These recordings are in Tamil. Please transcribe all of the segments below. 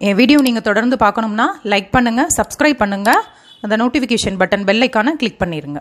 என் வீடியோ நீங்கள் தொடர்ந்து பார்க்கணும்னா லைக் பண்ணுங்கள் சப்ஸ்கிரைப் பண்ணுங்கள் அந்த நோட்டிஃபிகேஷன் பட்டன் பெல் ஐக்கானை கிளிக் பண்ணிடுங்க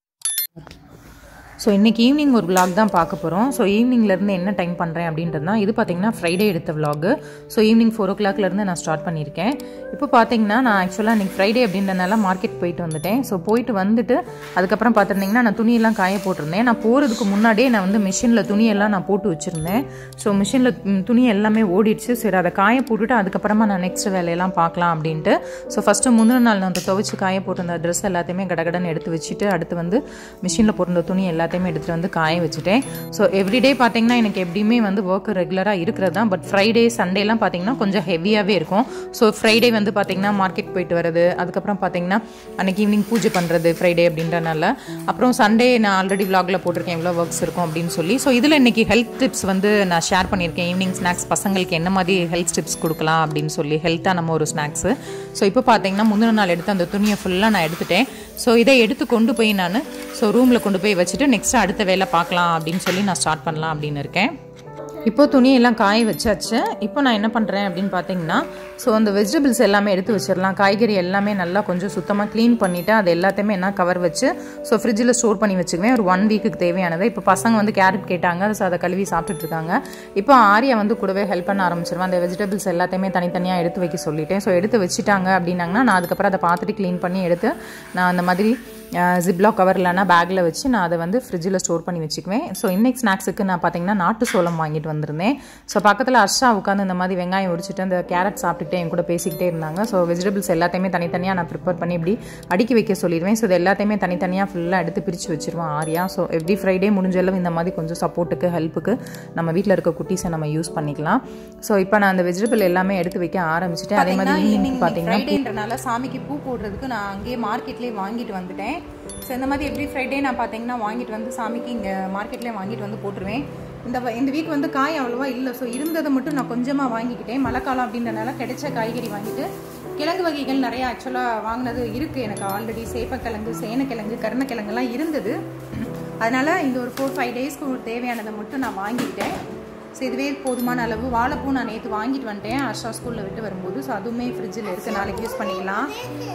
ஸோ இன்றைக்கி ஈவினிங் ஒரு vlog தான் பார்க்க போகிறோம் ஸோ ஈவினிங்லேருந்து என்ன டைம் பண்ணுறேன் அப்படின்றது தான் இது பார்த்தீங்கன்னா ஃப்ரைடே எடுத்த vlog ஸோ ஈவினிங் ஃபோர் ஓ கிளாக்லேருந்து நான் ஸ்டார்ட் பண்ணியிருக்கேன் இப்போ பார்த்தீங்கன்னா நான் ஆக்சுவலாக இன்றைக்கி ஃப்ரைடே அப்படின்றனால மார்க்கெட் போயிட்டு வந்துட்டேன் ஸோ போயிட்டு வந்துட்டு அதுக்கப்புறம் பார்த்துருந்தீங்கன்னா நான் துணியெல்லாம் காய போட்டிருந்தேன் நான் போகிறதுக்கு முன்னாடியே நான் வந்து மிஷினில் துணியெல்லாம் நான் போட்டு வச்சுருந்தேன் ஸோ மிஷினில் துணி எல்லாமே ஓடிடுச்சு சரி அதை காய போட்டுட்டு அதுக்கப்புறமா நான் நெக்ஸ்ட் வேலையெல்லாம் பார்க்கலாம் அப்படின்ட்டு ஸோ ஃபஸ்ட்டு முந்தின நாள் நான் அந்த துவைச்சு காய போட்டிருந்த ட்ரெஸ் எல்லாத்தையுமே கடகடன்னு எடுத்து வச்சுட்டு அடுத்து வந்து மிஷினில் போட்டிருந்த துணி எல்லாத்தையுமே எடுத்துகிட்டு வந்து காய வச்சுட்டேன் ஸோ எவ்ரிடே பார்த்தீங்கன்னா எனக்கு எப்படியுமே வந்து ஒர்க் ரெகுலராக இருக்கிறது தான் பட் ஃப்ரைடே சண்டேலாம் பார்த்தீங்கன்னா கொஞ்சம் ஹெவியாகவே இருக்கும் ஸோ ஃப்ரைடே வந்து பார்த்தீங்கன்னா மார்க்கெட் போயிட்டு வரது அதுக்கப்புறம் பார்த்தீங்கன்னா அன்றைக்கி ஈவினிங் பூஜை பண்ணுறது ஃப்ரைடே அப்படின்றனால அப்புறம் சண்டே நான் ஆல்ரெடி vlogல போட்டிருக்கேன் எவ்வளோ ஒர்க்ஸ் இருக்கும் அப்படின்னு சொல்லி ஸோ இதில் இன்றைக்கி ஹெல்த் டிப்ஸ் வந்து நான் ஷேர் பண்ணியிருக்கேன் ஈவினிங் ஸ்நாக்ஸ் பசங்களுக்கு என்ன மாதிரி ஹெல்த் டிப்ஸ் கொடுக்கலாம் அப்படின்னு சொல்லி ஹெல்த்தாக நம்ம ஒரு ஸ்நாக்ஸு ஸோ இப்போ பார்த்தீங்கன்னா முந்தின நாள் எடுத்து அந்த துணியை ஃபுல்லாக நான் எடுத்துட்டேன் ஸோ இதை எடுத்து கொண்டு போய் நான் ஸோ ரூமில் கொண்டு போய் வச்சுட்டு நெக்ஸ்ட் அடுத்த வேலை பார்க்கலாம் அப்படின்னு சொல்லி நான் ஸ்டார்ட் பண்ணலாம் அப்படின்னு இருக்கேன் இப்போ துணியெல்லாம் காய வச்சாச்சு இப்போ நான் என்ன பண்ணுறேன் அப்படின்னு பார்த்தீங்கன்னா ஸோ அந்த வெஜிடபிள்ஸ் எல்லாமே எடுத்து வச்சிடலாம் காய்கறி எல்லாமே நல்லா கொஞ்சம் சுத்தமாக க்ளீன் பண்ணிவிட்டு அது எல்லாத்தையுமே என்ன கவர் வச்சு ஸோ ஃப்ரிட்ஜில் ஸ்டோர் பண்ணி வச்சுக்குவேன் ஒரு ஒன் வீக்குக்கு தேவையானது இப்போ பசங்க வந்து கேரட் கேட்டாங்க ஸோ அதை கழுவி சாப்பிட்டுட்டு இருக்காங்க இப்போ ஆரியா வந்து கூடவே ஹெல்ப் பண்ண ஆரம்பிச்சிருவேன் அந்த வெஜிடபிள்ஸ் எல்லாத்தையுமே தனித்தனியாக எடுத்து வைக்க சொல்லிட்டேன் ஸோ எடுத்து வச்சுட்டாங்க அப்படின்னாங்கன்னா நான் அதுக்கப்புறம் அதை பார்த்துட்டு க்ளீன் பண்ணி எடுத்து நான் அந்த மாதிரி ஜிப்லா கவர் இல்லைனா பேக்கில் வச்சு நான் அதை வந்து ஃப்ரிட்ஜில் ஸ்டோர் பண்ணி வச்சுக்குவேன் ஸோ இன்னைக்கு ஸ்நாக்ஸுக்கு நான் பார்த்தீங்கன்னா நாட்டு சோளம் வாங்கிட்டு வந்திருந்தேன் ஸோ பக்கத்தில் அர்ஷா உட்காந்து இந்த மாதிரி வெங்காயம் உரிச்சிட்டு அந்த கேரட் சாப்பிட்டுட்டே என் கூட பேசிக்கிட்டே இருந்தாங்க ஸோ வெஜிடபிள்ஸ் எல்லாத்தையுமே தனித்தனியாக நான் ப்ரிப்பேர் பண்ணி இப்படி அடுக்கி வைக்க சொல்லிடுவேன் ஸோ இது எல்லாத்தையுமே தனித்தனியாக ஃபுல்லாக எடுத்து பிரித்து வச்சிருவேன் ஆரியா ஸோ எவ்ரி ஃப்ரைடே முடிஞ்ச அளவு இந்த மாதிரி கொஞ்சம் சப்போர்ட்டுக்கு ஹெல்ப்புக்கு நம்ம வீட்டில் இருக்க குட்டீஸை நம்ம யூஸ் பண்ணிக்கலாம் ஸோ இப்போ நான் அந்த வெஜிடபிள் எல்லாமே எடுத்து வைக்க ஆரம்பிச்சிட்டேன் அதே மாதிரி ஈவினிங் பார்த்தீங்கன்னா ஃப்ரைடேன்றனால சாமிக்கு பூ போடுறதுக்கு நான் அங்கேயே மார்க்கெட்லேயே வாங்கிட்டு வந்துட்டேன் ஸோ இந்த மாதிரி எவ்ரி ஃப்ரைடே நான் பார்த்தீங்கன்னா வாங்கிட்டு வந்து சாமிக்கு இங்கே மார்க்கெட்லேயே வாங்கிட்டு வந்து போட்டுருவேன் இந்த வ- இந்த வீக் வந்து காய் அவ்வளோவா இல்லை ஸோ இருந்ததை மட்டும் நான் கொஞ்சமாக வாங்கிக்கிட்டேன் மழைக்காலம் அப்படின்றனால கிடைச்ச காய்கறி வாங்கிட்டு கிழங்கு வகைகள் நிறைய ஆக்சுவலாக வாங்கினது இருக்குது எனக்கு ஆல்ரெடி சேப்பக்கிழங்கு சேனக்கிழங்கு கருணக்கிழங்குலாம் இருந்தது அதனால் இந்த ஒரு ஃபோர் ஃபைவ் டேஸ்க்கு ஒரு தேவையானதை மட்டும் நான் வாங்கிக்கிட்டேன் ஸோ இதுவே போதுமான அளவு வாழைப்பூ நான் நேற்று வாங்கிட்டு வந்துட்டேன் ஹர்ஷா ஸ்கூலில் விட்டு வரும்போது ஸோ அதுவுமே ஃப்ரிட்ஜில் இருக்குது நாளைக்கு யூஸ் பண்ணிக்கலாம்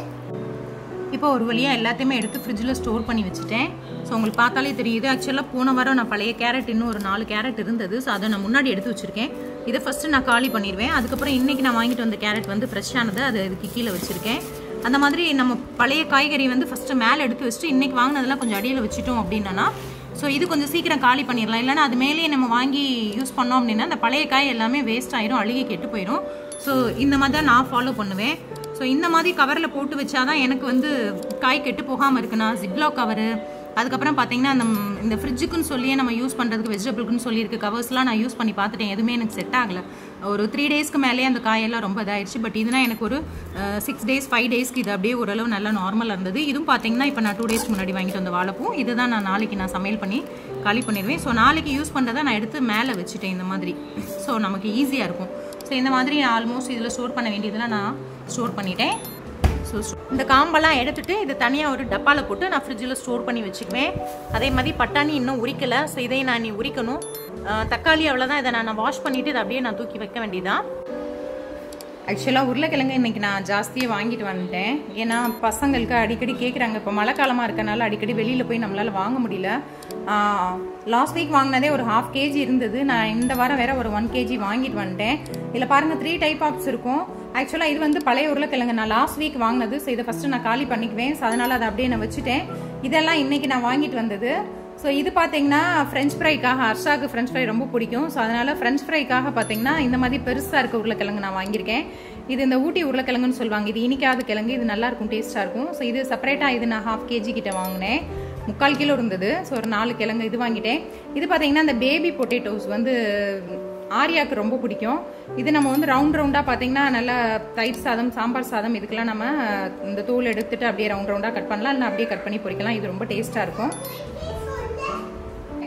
இப்போ ஒரு வழியாக எல்லாத்தையுமே எடுத்து ஃப்ரிட்ஜில் ஸ்டோர் பண்ணி வச்சுட்டேன் ஸோ உங்களுக்கு பார்த்தாலே தெரியுது ஆக்சுவலாக போன வாரம் நான் பழைய கேரட் இன்னும் ஒரு நாலு கேரட் இருந்தது ஸோ அதை நான் முன்னாடி எடுத்து வச்சுருக்கேன் இதை ஃபஸ்ட்டு நான் காலி பண்ணிடுவேன் அதுக்கப்புறம் இன்றைக்கி நான் வாங்கிட்டு வந்த கேரட் வந்து ஃப்ரெஷ்ஷானது அது இதுக்கு கீழே வச்சுருக்கேன் அந்த மாதிரி நம்ம பழைய காய்கறி வந்து ஃபஸ்ட்டு மேலே எடுத்து வச்சுட்டு இன்றைக்கி வாங்கினதெல்லாம் கொஞ்சம் அடியில் வச்சுட்டோம் அப்படின்னா ஸோ இது கொஞ்சம் சீக்கிரம் காலி பண்ணிடலாம் இல்லைன்னா அது மேலேயே நம்ம வாங்கி யூஸ் பண்ணோம் அப்படின்னா அந்த பழைய காய் எல்லாமே வேஸ்ட் ஆயிரும் அழுகி கெட்டு போயிடும் ஸோ இந்த மாதிரி தான் நான் ஃபாலோ பண்ணுவேன் ஸோ இந்த மாதிரி கவரில் போட்டு வச்சாதான் எனக்கு வந்து காய் கெட்டு போகாமல் இருக்குண்ணா ஜிப்லா கவரு அதுக்கப்புறம் பார்த்தீங்கன்னா அந்த ம், இந்த ஃப்ரிட்ஜுக்குன்னு சொல்லியே நம்ம யூஸ் பண்ணுறதுக்கு வெஜிடபிள்க்குன்னு சொல்லியிருக்க கவர்ஸ்லாம் நான் யூஸ் பண்ணி பார்த்துட்டேன் எதுவுமே எனக்கு செட் ஆகலை ஒரு த்ரீ டேஸ்க்கு மேலேயே அந்த காயெல்லாம் ரொம்ப இதாயிடுச்சு பட் இதுனா எனக்கு ஒரு சிக்ஸ் டேஸ் ஃபைவ் டேஸ்க்கு இது அப்படியே ஓரளவு நல்லா நார்மலாக இருந்தது இதுவும் பார்த்தீங்கன்னா இப்போ நான் டூ டேஸ் முன்னாடி வாங்கிட்டு வந்த வாழைப்பூ இதுதான் நான் நாளைக்கு நான் சமையல் பண்ணி காலி பண்ணிடுவேன் ஸோ நாளைக்கு யூஸ் பண்ணுறதை நான் எடுத்து மேலே வச்சுட்டேன் இந்த மாதிரி ஸோ நமக்கு ஈஸியாக இருக்கும் ஸோ இந்த மாதிரி ஆல்மோஸ்ட் இதில் ஸ்டோர் பண்ண வேண்டியதெல்லாம் நான் ஸ்டோர் பண்ணிட்டேன் ஸோ இந்த காம்பெல்லாம் எடுத்துட்டு இதை தனியாக ஒரு டப்பாவில் போட்டு நான் ஃப்ரிட்ஜில் ஸ்டோர் பண்ணி வச்சுக்குவேன் அதே மாதிரி பட்டாணி இன்னும் உரிக்கலை ஸோ இதை நான் நீ உரிக்கணும் அஹ் தக்காளி அவ்வளோதான் இதை நான் வாஷ் பண்ணிவிட்டு இதை அப்படியே நான் தூக்கி வைக்க வேண்டியதான் ஆக்சுவலாக உருளைக்கிழங்கு இன்னைக்கு நான் ஜாஸ்தியாக வாங்கிட்டு வந்துட்டேன் ஏன்னா பசங்களுக்கு அடிக்கடி கேட்குறாங்க இப்போ மழை காலமாக இருக்கனால அடிக்கடி வெளியில் போய் நம்மளால் வாங்க முடியல லாஸ்ட் வீக் வாங்கினதே ஒரு ஹாஃப் கேஜி இருந்தது நான் இந்த வாரம் வேற ஒரு ஒன் கேஜி வாங்கிட்டு வந்துட்டேன் இதில் பாருங்கள் த்ரீ டைப் ஆப்ஸ் இருக்கும் ஆக்சுவலாக இது வந்து பழைய உருளைக்கிழங்கு நான் லாஸ்ட் வீக் வாங்கினது ஸோ இதை ஃபஸ்ட்டு நான் காலி பண்ணிக்குவேன் ஸோ அதனால் அதை அப்படியே நான் வச்சுட்டேன் இதெல்லாம் இன்னைக்கு நான் வாங்கிட்டு வந்தது ஸோ இது பார்த்தீங்கன்னா ஃப்ரெஞ்ச் ஃப்ரைக்காக ஹர்ஷாக்கு ஃப்ரெஞ்ச் ஃப்ரை ரொம்ப பிடிக்கும் ஸோ அதனால் ஃப்ரெஞ்ச் ஃப்ரைக்காக பார்த்தீங்கன்னா இந்த மாதிரி பெருசாக இருக்க உருளைக்கிழங்கு நான் வாங்கியிருக்கேன் இது இந்த ஊட்டி உருளைக்கிழங்குன்னு சொல்லுவாங்க இது இனிக்காத கிழங்கு இது நல்லா இருக்கும் டேஸ்ட்டாக இருக்கும் ஸோ இது செப்பரேட்டாக இது நான் ஹாஃப் கேஜி கிட்ட வாங்கினேன் முக்கால் கிலோ இருந்தது ஸோ ஒரு நாலு கிழங்கு இது வாங்கிட்டேன் இது பார்த்தீங்கன்னா இந்த பேபி பொட்டேட்டோஸ் வந்து ஆரியாவுக்கு ரொம்ப பிடிக்கும் இது நம்ம வந்து ரவுண்ட் ரவுண்டாக பார்த்தீங்கன்னா நல்லா தயிர் சாதம் சாம்பார் சாதம் இதுக்கெல்லாம் நம்ம இந்த தூள் எடுத்துட்டு அப்படியே ரவுண்ட் ரவுண்டாக கட் பண்ணலாம் இல்லை அப்படியே கட் பண்ணி பொரிக்கலாம் இது ரொம்ப டேஸ்ட்டாக இருக்கும் ஸோ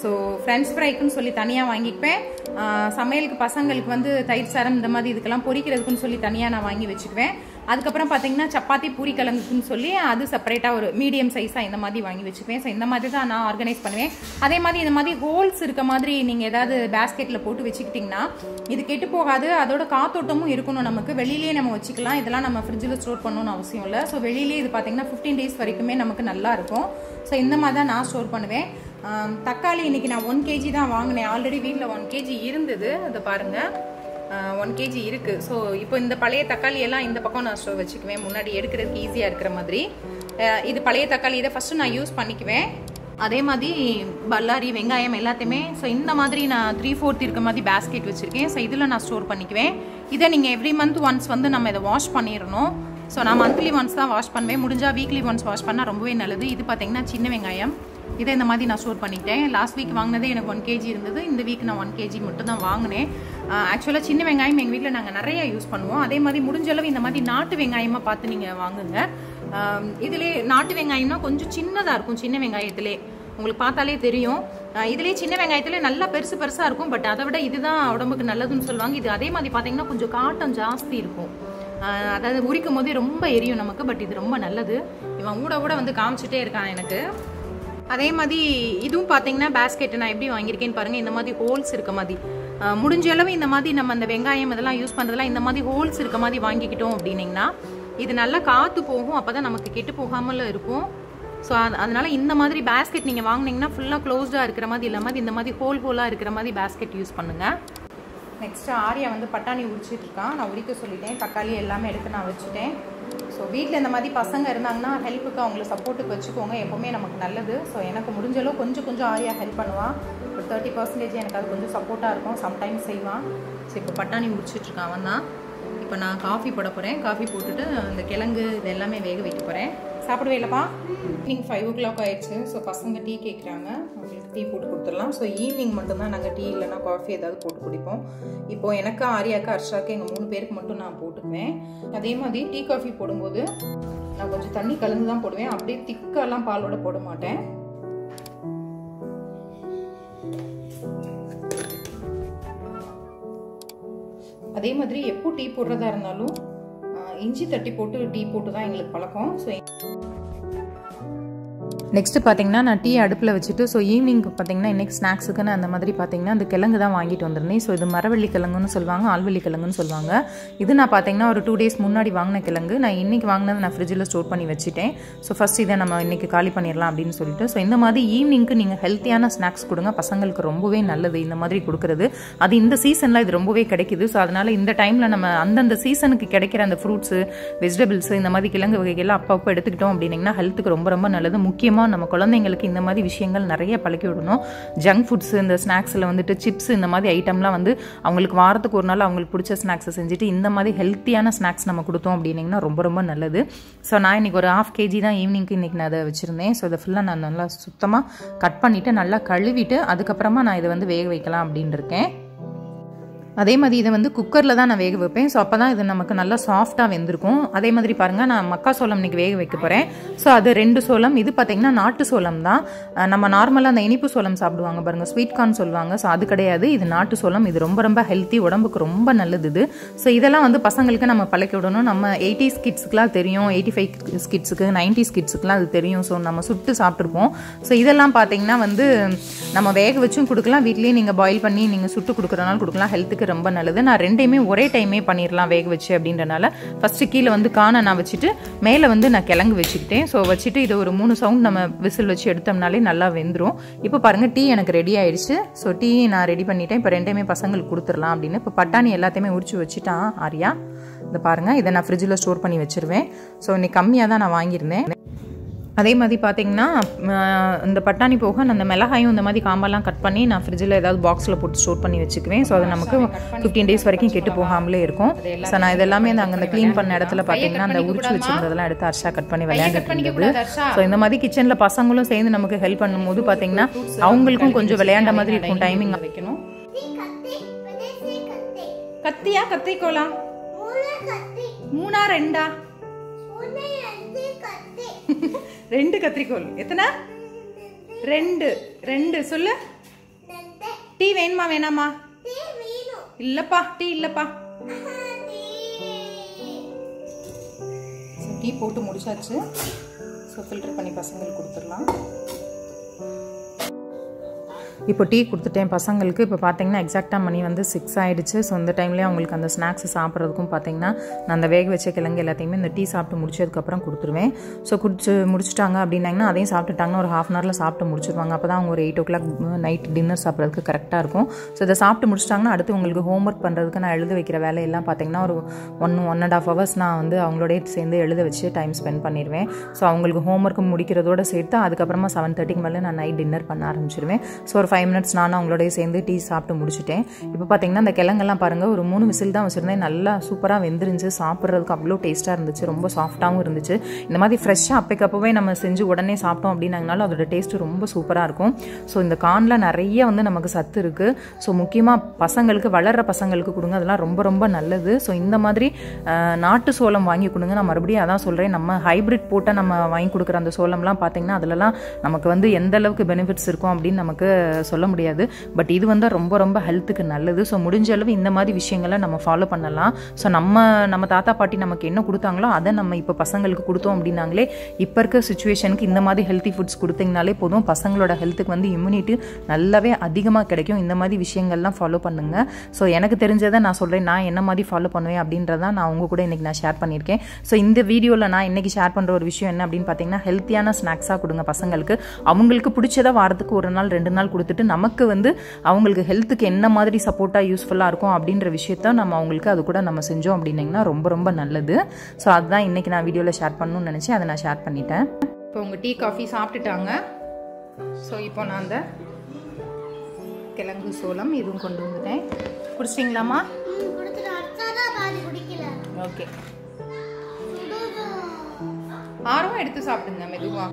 ஸோ ஃப்ரெண்ட்ஸ் ஃப்ரைக்குன்னு சொல்லி தனியாக வாங்கிக்குவேன் ஆஹ் சமையலுக்கு பசங்களுக்கு வந்து தயிர் சாரம் இந்த மாதிரி இதுக்கெல்லாம் பொரிக்கிறதுக்குன்னு சொல்லி தனியாக நான் வாங்கி வச்சுக்குவேன் அதுக்கப்புறம் பார்த்தீங்கன்னா சப்பாத்தி பூரி கிழங்குக்குன்னு சொல்லி அது செப்பரேட்டாக ஒரு மீடியம் சைஸாக இந்த மாதிரி வாங்கி வச்சுக்குவேன் ஸோ இந்த மாதிரி தான் நான் ஆர்கனைஸ் பண்ணுவேன் அதே மாதிரி இந்த மாதிரி ஹோல்ஸ் இருக்க மாதிரி நீங்கள் ஏதாவது பேஸ்கெட்டில் போட்டு வச்சுக்கிட்டிங்கன்னா இது கெட்டு போகாது அதோட காத்தோட்டமும் இருக்கணும் நமக்கு வெளியிலேயே நம்ம வச்சுக்கலாம் இதெல்லாம் நம்ம ஃப்ரிட்ஜில் ஸ்டோர் பண்ணணும்னு அவசியம் இல்லை ஸோ வெளியிலேயே இது பார்த்தீங்கன்னா ஃபிஃப்டீன் டேஸ் வரைக்குமே நமக்கு நல்லா இருக்கும் ஸோ இந்த மாதிரி தான் நான் ஸ்டோர் பண்ணுவேன் ஆம், தக்காளி இன்னைக்கு நான் ஒன் கேஜி தான் வாங்கினேன் ஆல்ரெடி வீட்டில் ஒன் கேஜி இருந்தது அதை பாருங்கள் ஒன் கேஜி இருக்குது ஸோ இப்போ இந்த பழைய தக்காளி எல்லாம் இந்த பக்கம் நான் ஸ்டோர் வச்சுக்குவேன் முன்னாடி எடுக்கிறதுக்கு ஈஸியாக இருக்கிற மாதிரி அஹ் இது பழைய தக்காளி இதை ஃபஸ்ட்டு நான் யூஸ் பண்ணிக்குவேன் அதே மாதிரி பல்லாரி வெங்காயம் எல்லாத்தையுமே ஸோ இந்த மாதிரி நான் த்ரீ ஃபோர்த் இருக்க மாதிரி பேஸ்கெட் வச்சுருக்கேன் ஸோ இதில் நான் ஸ்டோர் பண்ணிக்குவேன் இதை நீங்கள் எவ்ரி மந்த் ஒன்ஸ் வந்து நம்ம இதை வாஷ் பண்ணிடணும் ஸோ நான் மந்த்லி ஒன்ஸ் தான் வாஷ் பண்ணுவேன் முடிஞ்சால் வீக்லி ஒன்ஸ் வாஷ் பண்ணால் ரொம்பவே நல்லது இது பார்த்தீங்கன்னா சின்ன வெங்காயம் இதை இந்த மாதிரி நான் ஸ்டோர் பண்ணிக்கிட்டேன் லாஸ்ட் வீக் வாங்கினதே எனக்கு ஒன் கேஜி இருந்தது இந்த வீக் நான் ஒன் கேஜி மட்டும் தான் வாங்கினேன் ஆக்சுவலாக சின்ன வெங்காயம் எங்கள் வீட்டில் நாங்கள் நிறைய யூஸ் பண்ணுவோம் அதே மாதிரி முடிஞ்ச அளவு இந்த மாதிரி நாட்டு வெங்காயமாக பார்த்து நீங்கள் வாங்குங்க ஆம், இதிலே நாட்டு வெங்காயம்னா கொஞ்சம் சின்னதாக இருக்கும் சின்ன வெங்காயத்திலே உங்களுக்கு பார்த்தாலே தெரியும் ஆஹ் இதுலயே சின்ன வெங்காயத்திலே நல்லா பெருசு பெருசாக இருக்கும் பட் அதை விட இதுதான் உடம்புக்கு நல்லதுன்னு சொல்லுவாங்க இது அதே மாதிரி பார்த்தீங்கன்னா கொஞ்சம் காட்டம் ஜாஸ்தி இருக்கும் ஆஹ் அதாவது உரிக்கும் போதே ரொம்ப எரியும் நமக்கு பட் இது ரொம்ப நல்லது இவன் ஊட ஊட வந்து காமிச்சிட்டே இருக்கான் எனக்கு அதே மாதிரி இதுவும் பார்த்தீங்கன்னா பேஸ்கெட் நான் எப்படி வாங்கியிருக்கேன்னு பாருங்க இந்த மாதிரி ஹோல்ஸ் இருக்க மாதிரி ஆஹ் முடிஞ்ச அளவு இந்த மாதிரி நம்ம அந்த வெங்காயம் இதெல்லாம் யூஸ் பண்ணுறதுலாம் இந்த மாதிரி ஹோல்ஸ் இருக்க மாதிரி வாங்கிக்கிட்டோம் அப்படின்னீங்கன்னா இது நல்லா காற்று போகும் அப்போ தான் நமக்கு கெட்டு போகாமல் இருக்கும் ஸோ அதனால இந்த மாதிரி பேஸ்கெட் நீங்கள் வாங்குனீங்கன்னா ஃபுல்லாக க்ளோஸ்டாக இருக்கிற மாதிரி இல்லாமல் இந்த மாதிரி ஹோல் ஹோலாக இருக்கிற மாதிரி பேஸ்கெட் யூஸ் பண்ணுங்கள் நெக்ஸ்ட்டு ஆரியா வந்து பட்டாணி உரிச்சிட்டு இருக்கான் நான் உரிக்க சொல்லிட்டேன் தக்காளி எல்லாமே எடுத்து நான் வச்சுட்டேன் ஸோ வீட்டில் இந்த மாதிரி பசங்க இருந்தாங்கன்னா ஹெல்ப்புக்கு அவங்கள சப்போர்ட்டுக்கு வச்சுக்கோங்க எப்போவுமே நமக்கு நல்லது ஸோ எனக்கு முடிஞ்ச அளவு கொஞ்சம் கொஞ்சம் ஆரியா ஹெல்ப் பண்ணுவான் ஒரு தேர்ட்டி பர்சன்டேஜ் எனக்கு அது கொஞ்சம் சப்போர்ட்டாக இருக்கும் சம்டைம்ஸ் செய்வான் ஸோ இப்போ பட்டாணி உரிச்சிட்டு இருக்கான் அவன் தான் இப்போ நான் காஃபி போட போகிறேன் காஃபி போட்டுட்டு அந்த கிழங்கு இது எல்லாமே வேக வைக்க போகிறேன் சாப்பிடவே இல்லைப்பா ஈவினிங் ஃபைவ் ஓ கிளாக் ஆயிடுச்சு ஸோ பசங்க டீ கேட்குறாங்க அவங்களுக்கு டீ போட்டு கொடுத்துடலாம் ஸோ ஈவினிங் மட்டும்தான் நாங்கள் டீ இல்லைன்னா காஃபி ஏதாவது போட்டு குடிப்போம் இப்போ எனக்கு ஆரியாக்கு அர்ஷாக்கு எங்கள் மூணு பேருக்கு மட்டும் நான் போட்டுக்குவேன் அதே மாதிரி டீ காஃபி போடும்போது நான் கொஞ்சம் தண்ணி கலந்து தான் போடுவேன் அப்படியே திக்காலாம் பாலோட போட மாட்டேன் அதே மாதிரி எப்போ டீ போடுறதா இருந்தாலும் ஆஹ், இஞ்சி தட்டி போட்டு டீ போட்டு தான் எங்களுக்கு பழக்கம் ஸோ நெக்ஸ்ட் பார்த்தீங்கன்னா நான் டீ அடுப்பில் வச்சுட்டு ஸோ ஈவினிங் பார்த்தீங்கன்னா இன்னைக்கு ஸ்நாக்ஸுக்கு நான் அந்த மாதிரி பார்த்தீங்கன்னா அந்த கிழங்கு தான் வாங்கிட்டு வந்திருந்தேன் ஸோ இது மரவள்ளி கிழங்குன்னு சொல்லுவாங்க ஆல்வள்ளி கிழங்குன்னு சொல்லுவாங்க இது நான் பார்த்தீங்கன்னா ஒரு டூ டேஸ் முன்னாடி வாங்கின கிழங்கு நான் இன்னைக்கு வாங்கினது நான் ஃப்ரிட்ஜில் ஸ்டோர் பண்ணி வச்சுட்டேன் ஸோ ஃபஸ்ட் இதை நம்ம இன்னைக்கு காலி பண்ணிடலாம் அப்படின்னு சொல்லிட்டு ஸோ இந்த மாதிரி ஈவினிங்க்கு நீங்கள் ஹெல்த்தியான ஸ்நாக்ஸ் கொடுங்க பசங்களுக்கு ரொம்பவே நல்லது இந்த மாதிரி கொடுக்குறது அது இந்த சீசனில் இது ரொம்பவே கிடைக்குது ஸோ அதனால இந்த டைமில் நம்ம அந்தந்த சீசனுக்கு கிடைக்கிற அந்த ஃப்ரூட்ஸு வெஜிடபிள்ஸ் இந்த மாதிரி கிழங்கு வகைகள்லாம் அப்பப்போ எடுத்துக்கிட்டோம் அப்படின்னீங்கன்னா ஹெல்த்துக்கு ரொம்ப ரொம்ப நல்லது முக்கியமாக நம்ம குழந்தைங்களுக்கு இந்த மாதிரி விஷயங்கள் நிறைய பழக்கி விடணும் ஜங்க் ஃபுட்ஸ் இந்த ஸ்நாக்ஸில் வந்துட்டு சிப்ஸ் இந்த மாதிரி ஐட்டம்லாம் வந்து அவங்களுக்கு வாரத்துக்கு ஒரு நாள் அவங்களுக்கு பிடிச்ச ஸ்நாக்ஸை செஞ்சுட்டு இந்த மாதிரி ஹெல்த்தியான ஸ்நாக்ஸ் நம்ம கொடுத்தோம் அப்படின்னீங்கன்னா ரொம்ப ரொம்ப நல்லது ஸோ நான் இன்னைக்கு ஒரு ஹாஃப் கேஜி தான் ஈவினிங்க்கு இன்னைக்கு நான் அதை வச்சுருந்தேன் ஸோ இதை ஃபுல்லாக நான் நல்லா சுத்தமாக கட் பண்ணிவிட்டு நல்லா கழுவிட்டு அதுக்கப்புறமா நான் இதை வந்து வேக வைக்கலாம் அப்படின்னு இருக்கேன் அதே மாதிரி இதை வந்து குக்கரில் தான் நான் வேக வைப்பேன் ஸோ அப்போ தான் இது நமக்கு நல்லா சாஃப்டாக வெந்திருக்கும் அதே மாதிரி பாருங்கள் நான் மக்கா சோளம் இன்னைக்கு வேக வைக்க போகிறேன் ஸோ அது ரெண்டு சோளம் இது பார்த்தீங்கன்னா நாட்டு சோளம் தான் அஹ் நம்ம நார்மலாக அந்த இனிப்பு சோளம் சாப்பிடுவாங்க பாருங்கள் ஸ்வீட் கார்ன் சொல்லுவாங்க ஸோ அது கிடையாது இது நாட்டு சோளம் இது ரொம்ப ரொம்ப ஹெல்த்தி உடம்புக்கு ரொம்ப நல்லது இது ஸோ இதெல்லாம் வந்து பசங்களுக்கு நம்ம பழக்கி விடணும் நம்ம எயிட்டிஸ் கிட்ஸுக்குலாம் தெரியும் எயிட்டி ஃபைவ் கிட்ஸுக்கு நைன்டிஸ் கிட்ஸுக்குலாம் அது தெரியும் ஸோ நம்ம சுட்டு சாப்பிட்ருப்போம் ஸோ இதெல்லாம் பார்த்தீங்கன்னா வந்து நம்ம வேக வச்சும் கொடுக்கலாம் வீட்லேயே நீங்கள் பாயில் பண்ணி நீங்கள் சுட்டு கொடுக்குறனால கொடுக்கலாம் ஹெல்த்துக்கு ரொம்ப நல்லது நான் ரெண்டையுமே ஒரே டைமே பண்ணிடலாம் வேக வச்சு அப்படின்றனால ஃபஸ்ட்டு கீழே வந்து காணை நான் வச்சுட்டு மேலே வந்து நான் கிழங்கு வச்சுக்கிட்டேன் ஸோ வச்சுட்டு இது ஒரு மூணு சவுண்ட் நம்ம விசில் வச்சு எடுத்தோம்னாலே நல்லா வெந்துடும் இப்போ பாருங்கள் டீ எனக்கு ரெடி ஆயிடுச்சு ஸோ டீ நான் ரெடி பண்ணிட்டேன் இப்போ ரெண்டையுமே பசங்களுக்கு கொடுத்துடலாம் அப்படின்னு இப்போ பட்டாணி எல்லாத்தையுமே உரிச்சு வச்சுட்டான் ஆரியா இந்த பாருங்கள் இதை நான் ஃப்ரிட்ஜில் ஸ்டோர் பண்ணி வச்சிருவேன் ஸோ இன்னைக்கு கம்மியாக தான் நான் வாங்கியிருந்தேன் அதே மாதிரி பார்த்தீங்கன்னா அஹ், இந்த பட்டாணி போக நான் இந்த மிளகாயும் இந்த மாதிரி காம்பெல்லாம் கட் பண்ணி நான் ஃப்ரிட்ஜில் ஏதாவது பாக்ஸில் போட்டு ஸ்டோர் பண்ணி வச்சுக்குவேன் ஸோ அது நமக்கு ஃபிஃப்டீன் டேஸ் வரைக்கும் கெட்டு போகாமலே இருக்கும் ஸோ நான் இதெல்லாமே அந்த அங்கே அந்த க்ளீன் பண்ண இடத்துல பார்த்தீங்கன்னா அந்த உரிச்சு வச்சிருந்ததெல்லாம் எடுத்து அர்ஷா கட் பண்ணி விளையாண்டுட்டு இருந்தது ஸோ இந்த மாதிரி கிச்சனில் பசங்களும் சேர்ந்து நமக்கு ஹெல்ப் பண்ணும்போது பார்த்தீங்கன்னா அவங்களுக்கும் கொஞ்சம் விளையாண்ட மாதிரி இருக்கும் டைமிங் வைக்கணும் கத்தி கத்தி கத்தி கத்தியா கத்திரிக்கோலா மூணு கத்தி மூணா ரெண்டா ஒன்னு ரெண்டு கத்தி ரெண்டு கத்திரிக்கோல் எத்தனை ரெண்டு ரெண்டு சொல்லு டீ வேணுமா வேணாமா டீ வேணும் இல்லப்பா டீ இல்லப்பா டீ ஸோ டீ போட்டு முடிச்சாச்சு ஸோ ஃபில்டர் பண்ணி பசங்களுக்கு கொடுத்துடலாம் இப்போ டீ கொடுத்துட்டேன் பசங்களுக்கு இப்போ பார்த்தீங்கன்னா எக்ஸாக்டாக மணி வந்து சிக்ஸ் ஆயிடுச்சு ஸோ இந்த டைம்லேயே அவங்களுக்கு அந்த ஸ்நாக்ஸ் சாப்பிட்றதுக்கும் பார்த்தீங்கன்னா நான் அந்த வேக வச்ச கிழங்கு எல்லாத்தையுமே இந்த டீ சாப்பிட்டு முடிச்சதுக்கப்புறம் கொடுத்துருவேன் ஸோ குடிச்சு முடிச்சிட்டாங்க அப்படின்னாங்கன்னா அதையும் சாப்பிட்டுட்டாங்கன்னா ஒரு ஹாஃப் அன் ஹவரில் சாப்பிட்டு முடிச்சிருவாங்க அப்போ தான் அவங்க ஒரு eight o'clock night dinner சாப்பிட்றதுக்கு கரெக்டாக இருக்கும் ஸோ இதை சாப்பிட்டு முடிச்சிட்டாங்கன்னா அடுத்து உங்களுக்கு ஹோம்ஒர்க் பண்ணுறதுக்கு நான் எழுத வைக்கிற வேலையெல்லாம் பார்த்தீங்கன்னா ஒரு one one and half hours நான் வந்து அவங்களோடய சேர்ந்து எழுத வச்சு டைம் ஸ்பெண்ட் பண்ணிடுவேன் ஸோ அவங்களுக்கு ஹோம்ஒர்க் முடிக்கிறதோட சேர்த்து அதுக்கப்புறமா செவன் தேர்ட்டிக்கு மேலே நான் நைட் டின்னர் பண்ண ஆரம்பிச்சிருவேன் ஸோ ஒரு ஃபைவ் மினிட்ஸ் நானும் அவங்களோடய சேர்ந்து டீ சாப்பிட்டு முடிச்சிட்டேன் இப்போ பார்த்தீங்கன்னா அந்த கிழங்கெல்லாம் பாருங்கள் ஒரு மூணு விசில் தான் வச்சுருந்தேன் நல்லா சூப்பராக வெந்துருந்துச்சு சாப்பிட்றதுக்கு அவ்வளோ டேஸ்ட்டாக இருந்துச்சு ரொம்ப சாஃப்ட்டாகவும் இருந்துச்சு இந்த மாதிரி ஃப்ரெஷ்ஷாக அப்பக்கப்போவே நம்ம செஞ்சு உடனே சாப்பிட்டோம் அப்படின்னாங்கனாலும் அதோட டேஸ்ட்டு ரொம்ப சூப்பராக இருக்கும் ஸோ இந்த கார்னில் நிறைய வந்து நமக்கு சத்து இருக்குது ஸோ முக்கியமாக பசங்களுக்கு வளர்கிற பசங்களுக்கு கொடுங்க அதெல்லாம் ரொம்ப ரொம்ப நல்லது ஸோ இந்த மாதிரி அஹ், நாட்டு சோளம் வாங்கி கொடுங்க நான் மறுபடியும் அதான் சொல்கிறேன் நம்ம ஹைபிரிட் போட்ட நம்ம வாங்கி கொடுக்குற அந்த சோளம்லாம் பார்த்தீங்கன்னா அதிலலாம் நமக்கு வந்து எந்த அளவுக்கு பெனிஃபிட்ஸ் இருக்கும் அப்படின்னு நமக்கு சொல்ல முடியாது பட் இது வந்து ரொம்ப ரொம்ப ஹெல்த்துக்கு நல்லது ஸோ முடிஞ்ச அளவு இந்த மாதிரி விஷயங்களை நம்ம ஃபாலோ பண்ணலாம் ஸோ நம்ம நம்ம தாத்தா பாட்டி நமக்கு என்ன கொடுத்தாங்களோ அதை நம்ம இப்போ பசங்களுக்கு கொடுத்தோம் அப்படின்னாங்களே இப்போ இருக்க சுச்சுவேஷனுக்கு இந்த மாதிரி ஹெல்த்தி ஃபுட்ஸ் கொடுத்தீங்கனாலே போதும் பசங்களோட ஹெல்த்துக்கு வந்து இம்யூனிட்டி நல்லாவே அதிகமாக கிடைக்கும் இந்த மாதிரி விஷயங்கள்லாம் ஃபாலோ பண்ணுங்க ஸோ எனக்கு தெரிஞ்சதை நான் சொல்கிறேன் நான் என்ன மாதிரி ஃபாலோ பண்ணுவேன் அப்படின்றத நான் உங்க கூட இன்னைக்கு நான் ஷேர் பண்ணியிருக்கேன் ஸோ இந்த வீடியோவில் நான் இன்னைக்கு ஷேர் பண்ணுற ஒரு விஷயம் என்ன அப்படின்னு பார்த்தீங்கன்னா ஹெல்த்தியான ஸ்நாக்ஸாக கொடுங்க பசங்களுக்கு அவங்களுக்கு பிடிச்சதை வாரத்துக்கு ஒரு நாள் ரெண்டு நாள் கொடுத்துட்டு நமக்கு வந்து அவங்களுக்கு ஹெல்த்துக்கு என்ன மாதிரி சப்போர்ட்டாக யூஸ்ஃபுல்லாக இருக்கும் அப்படின்ற விஷயத்த நம்ம அவங்களுக்கு அது கூட நம்ம செஞ்சோம் அப்படின்னீங்கன்னா ரொம்ப ரொம்ப நல்லது ஸோ அதுதான் இன்னைக்கு நான் வீடியோவில் ஷேர் பண்ணணும்னு நினச்சேன் அதை நான் ஷேர் பண்ணிட்டேன் இப்போ உங்கள் டீ காஃபி சாப்பிட்டுட்டாங்க ஸோ இப்போ நான் அந்த கிழங்கு சோளம் இதுவும் கொண்டு வந்துட்டேன் குடிச்சிட்டிங்களாம்மா ம், குடிச்சிட்டு அடுத்ததான் பாதி குடிக்கல ஓகே சுடுது. ஆர்வம் எடுத்து சாப்பிடுங்க மெதுவா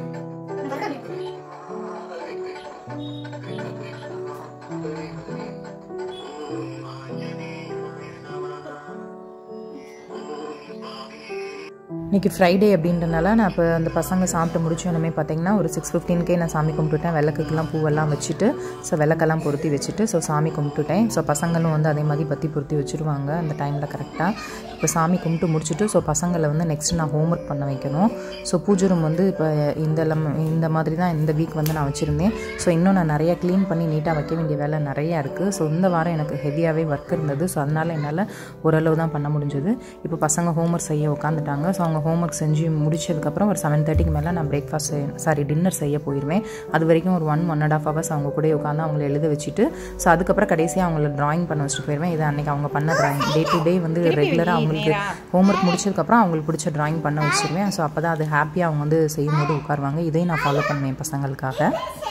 இன்னைக்கு ஃப்ரைடே அப்படின்றனால நான் இப்போ அந்த பசங்க சாப்பிட்டு முடிச்சோன்னே பார்த்தீங்கன்னா ஒரு சிக்ஸ் ஃபிஃப்டீன்கே நான் சாமி கும்பிட்டுட்டேன் விளக்குக்கெல்லாம் பூவெல்லாம் வச்சுட்டு ஸோ விளக்கெல்லாம் பொருத்தி வச்சுட்டு ஸோ சாமி கும்பிட்டுட்டேன் ஸோ பசங்களும் வந்து அதே மாதிரி பற்றி பொருத்தி வச்சுருவாங்க அந்த டைமில் கரெக்டாக இப்போ சாமி கும்பிட்டு முடிச்சுட்டு ஸோ பசங்களை வந்து நெக்ஸ்ட் நான் ஹோம்ஒர்க் பண்ண வைக்கணும் ஸோ பூஜை ரூம் வந்து இப்போ இந்த லம் இந்த மாதிரி தான் இந்த வீக் வந்து நான் வச்சுருந்தேன் ஸோ இன்னும் நான் நிறைய க்ளீன் பண்ணி நீட்டாக வைக்க வேண்டிய வேலை நிறையா இருக்குது ஸோ இந்த வாரம் எனக்கு ஹெவியாகவே ஒர்க் இருந்தது ஸோ அதனால் என்னால் ஓரளவு தான் பண்ண முடிஞ்சது இப்போ பசங்க ஹோம்ஒர்க் செய்ய உட்காந்துட்டாங்க ஸோ அவங்க ஹோம்ஒர்க் செஞ்சு முடிச்சதுக்கப்புறம் ஒரு செவன் தேர்ட்டிக்கு மேலே நான் பிரேக்ஃபாஸ்ட் சாரி டின்னர் செய்ய போயிடுவேன் அது வரைக்கும் ஒரு one one and half hours அவங்க கூட உட்காந்து அவங்கள எழுத வச்சுட்டு ஸோ அதுக்கப்புறம் கடைசியாக அவங்கள ட்ராயிங் பண்ண வச்சுட்டு போயிடுவேன் இது அன்னைக்கு அவங்க பண்ண ட்ராயிங் டே டு டே வந்து ரெகுலராக அவங்களுக்கு ஹோம்ஒர்க் முடிச்சதுக்கப்புறம் அவங்களுக்கு பிடிச்ச ட்ராயிங் பண்ண வச்சிருவேன் ஸோ அப்போ தான் அது ஹாப்பியாக அவங்க வந்து செய்யும்போது உட்காருவாங்க இதையும் நான் ஃபாலோ பண்ணுவேன் பசங்களுக்காக